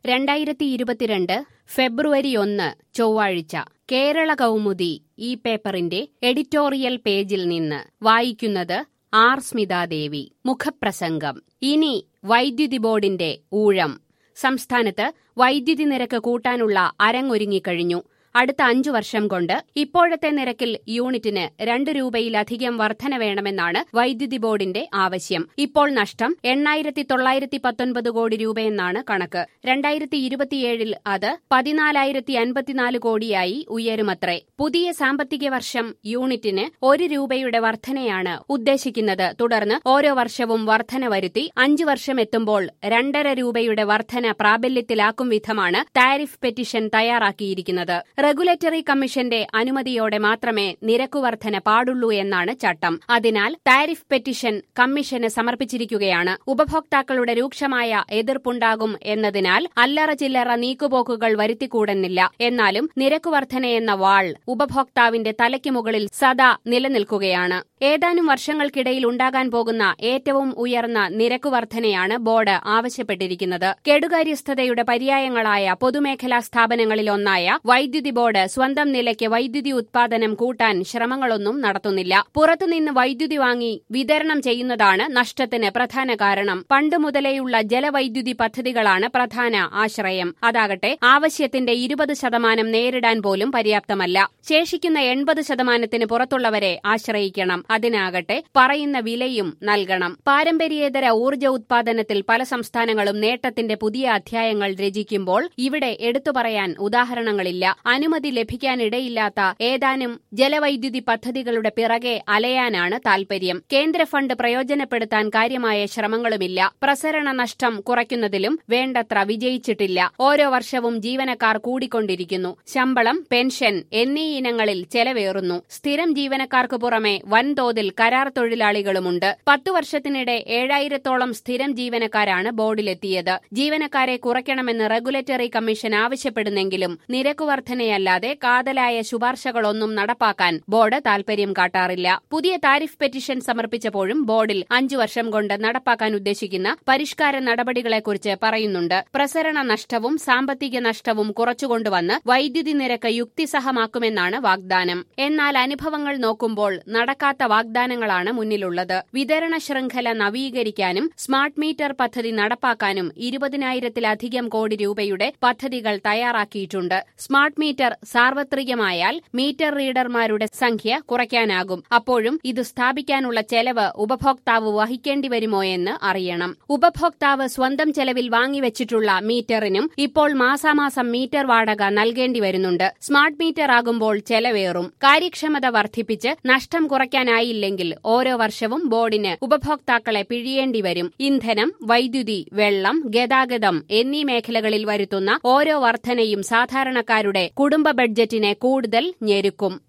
രണ്ടായിരത്തി ഇരുപത്തിരണ്ട് ഫെബ്രുവരി ഒന്ന് ചൊവ്വാഴ്ച കേരള കൗമുദി ഈ പേപ്പറിന്റെ എഡിറ്റോറിയൽ പേജിൽ നിന്ന് വായിക്കുന്നത് ആർ സ്മിതാദേവി മുഖപ്രസംഗം ഇനി വൈദ്യുതി ബോർഡിന്റെ ഊഴം സംസ്ഥാനത്ത് വൈദ്യുതി നിരക്ക് കൂട്ടാനുള്ള അരങ്ങൊരുങ്ങിക്കഴിഞ്ഞു അടുത്ത അഞ്ചു വർഷം കൊണ്ട് ഇപ്പോഴത്തെ നിരക്കിൽ യൂണിറ്റിന് രണ്ട് രൂപയിലധികം വർധന വേണമെന്നാണ് വൈദ്യുതി ബോർഡിന്റെ ആവശ്യം ഇപ്പോൾ നഷ്ടം എണ്ണായിരത്തി തൊള്ളായിരത്തി പത്തൊൻപത് കോടി രൂപയെന്നാണ് കണക്ക് രണ്ടായിരത്തി ഇരുപത്തിയേഴിൽ അത് പതിനാലായിരത്തി അൻപത്തിനാല് കോടിയായി ഉയരുമത്രേ പുതിയ സാമ്പത്തിക വർഷം യൂണിറ്റിന് ഒരു രൂപയുടെ വർധനയാണ് ഉദ്ദേശിക്കുന്നത് തുടർന്ന് ഓരോ വർഷവും വർധന വരുത്തി അഞ്ചു വർഷം എത്തുമ്പോൾ രണ്ടര രൂപയുടെ വർധന പ്രാബല്യത്തിലാക്കും വിധമാണ് താരിഫ് പെറ്റിഷൻ തയ്യാറാക്കിയിരിക്കുന്നത് റെഗുലേറ്ററി കമ്മീഷന്റെ അനുമതിയോടെ മാത്രമേ നിരക്കുവർധന പാടുള്ളൂ എന്നാണ് ചട്ടം അതിനാൽ താരിഫ് പെറ്റിഷൻ കമ്മീഷന് സമർപ്പിച്ചിരിക്കുകയാണ് ഉപഭോക്താക്കളുടെ രൂക്ഷമായ എതിർപ്പുണ്ടാകും എന്നതിനാൽ അല്ലറ ചില്ലറ നീക്കുപോക്കുകൾ വരുത്തിക്കൂടുന്നില്ല എന്നാലും നിരക്കുവർധനയെന്ന വാൾ ഉപഭോക്താവിന്റെ തലയ്ക്ക് മുകളിൽ സദാ നിലനിൽക്കുകയാണ് ഏതാനും വർഷങ്ങൾക്കിടയിൽ ഉണ്ടാകാൻ പോകുന്ന ഏറ്റവും ഉയർന്ന നിരക്കുവർധനയാണ് ബോർഡ് ആവശ്യപ്പെട്ടിരിക്കുന്നത് കെടുകാര്യസ്ഥതയുടെ പര്യായങ്ങളായ പൊതുമേഖലാ സ്ഥാപനങ്ങളിലൊന്നായ വൈദ്യുതി ബോർഡ് സ്വന്തം നിലയ്ക്ക് വൈദ്യുതി ഉത്പാദനം കൂട്ടാൻ ശ്രമങ്ങളൊന്നും നടത്തുന്നില്ല പുറത്തുനിന്ന് വൈദ്യുതി വാങ്ങി വിതരണം ചെയ്യുന്നതാണ് നഷ്ടത്തിന് പ്രധാന കാരണം പണ്ട് മുതലേയുള്ള ജലവൈദ്യുതി പദ്ധതികളാണ് പ്രധാന ആശ്രയം അതാകട്ടെ ആവശ്യത്തിന്റെ ഇരുപത് ശതമാനം നേരിടാൻ പോലും പര്യാപ്തമല്ല ശേഷിക്കുന്ന എൺപത് ശതമാനത്തിന് പുറത്തുള്ളവരെ ആശ്രയിക്കണം അതിനാകട്ടെ പറയുന്ന വിലയും നൽകണം പാരമ്പര്യേതര ഊർജ്ജ ഉത്പാദനത്തിൽ പല സംസ്ഥാനങ്ങളും നേട്ടത്തിന്റെ പുതിയ അധ്യായങ്ങൾ രചിക്കുമ്പോൾ ഇവിടെ എടുത്തു പറയാൻ ഉദാഹരണങ്ങളില്ല അനുമതി ലഭിക്കാനിടയില്ലാത്ത ഏതാനും ജലവൈദ്യുതി പദ്ധതികളുടെ പിറകെ അലയാനാണ് താൽപര്യം കേന്ദ്ര ഫണ്ട് പ്രയോജനപ്പെടുത്താൻ കാര്യമായ ശ്രമങ്ങളുമില്ല പ്രസരണ നഷ്ടം കുറയ്ക്കുന്നതിലും വേണ്ടത്ര വിജയിച്ചിട്ടില്ല ഓരോ വർഷവും ജീവനക്കാർ കൂടിക്കൊണ്ടിരിക്കുന്നു ശമ്പളം പെൻഷൻ എന്നീ ഇനങ്ങളിൽ ചെലവേറുന്നു സ്ഥിരം ജീവനക്കാർക്ക് പുറമെ വൻതോതിൽ കരാർ തൊഴിലാളികളുമുണ്ട് പത്തു വർഷത്തിനിടെ ഏഴായിരത്തോളം സ്ഥിരം ജീവനക്കാരാണ് ബോർഡിലെത്തിയത് ജീവനക്കാരെ കുറയ്ക്കണമെന്ന് റെഗുലേറ്ററി കമ്മീഷൻ ആവശ്യപ്പെടുന്നെങ്കിലും നിരക്കുവർധനയല്ലാതെ കാതലായ ശുപാർശകളൊന്നും നടപ്പാക്കാൻ ബോർഡ് താൽപര്യം കാട്ടാറില്ല പുതിയ താരിഫ് പെറ്റിഷൻ സമർപ്പിച്ചപ്പോഴും ബോർഡിൽ അഞ്ചു വർഷം കൊണ്ട് നടപ്പാക്കാൻ ഉദ്ദേശിക്കുന്ന പരിഷ്കാര നടപടികളെക്കുറിച്ച് പറയുന്നുണ്ട് പ്രസരണ നഷ്ടവും സാമ്പത്തിക നഷ്ടവും കുറച്ചുകൊണ്ടുവന്ന് വൈദ്യുതി നിരക്ക് യുക്തിസഹമാക്കുമെന്നാണ് വാഗ്ദാനം എന്നാൽ അനുഭവങ്ങൾ നോക്കുമ്പോൾ നടക്കാത്ത വാഗ്ദാനങ്ങളാണ് മുന്നിലുള്ളത് വിതരണ ശൃംഖല നവീകരിക്കാനും സ്മാർട്ട് മീറ്റർ പദ്ധതി നടപ്പാക്കാനും ഇരുപതിനായിരത്തിലധികം കോടി രൂപയുടെ പദ്ധതികൾ തയ്യാറാക്കിയിട്ടുണ്ട് സ്മാർട്ട് മീറ്റർ സാർവത്രികമായാൽ മീറ്റർ റീഡർമാരുടെ സംഖ്യ കുറയ്ക്കാനാകും അപ്പോഴും ഇത് സ്ഥാപിക്കാനുള്ള ചെലവ് ഉപഭോക്താവ് വഹിക്കേണ്ടി വരുമോ എന്ന് അറിയണം ഉപഭോക്താവ് സ്വന്തം ചെലവിൽ വാങ്ങിവെച്ചിട്ടുള്ള മീറ്ററിനും ഇപ്പോൾ മാസാമാസം മീറ്റർ വാടക നൽകേണ്ടി വരുന്നുണ്ട് സ്മാർട്ട് മീറ്റർ ആകുമ്പോൾ ചെലവേറും കാര്യക്ഷമത വർദ്ധിപ്പിച്ച് നഷ്ടം കുറയ്ക്കാനായില്ലെങ്കിൽ ഓരോ വർഷവും ബോർഡിന് ഉപഭോക്താക്കളെ പിഴിയേണ്ടി വരും ഇന്ധനം വൈദ്യുതി വെള്ളം ഗതാഗതം എന്നീ മേഖലകളിൽ വരുത്തുന്ന ഓരോ വർധനയും സാധാരണക്കാരുടെ കുടുംബ ബഡ്ജറ്റിനെ കൂടുതൽ ഞെരുക്കും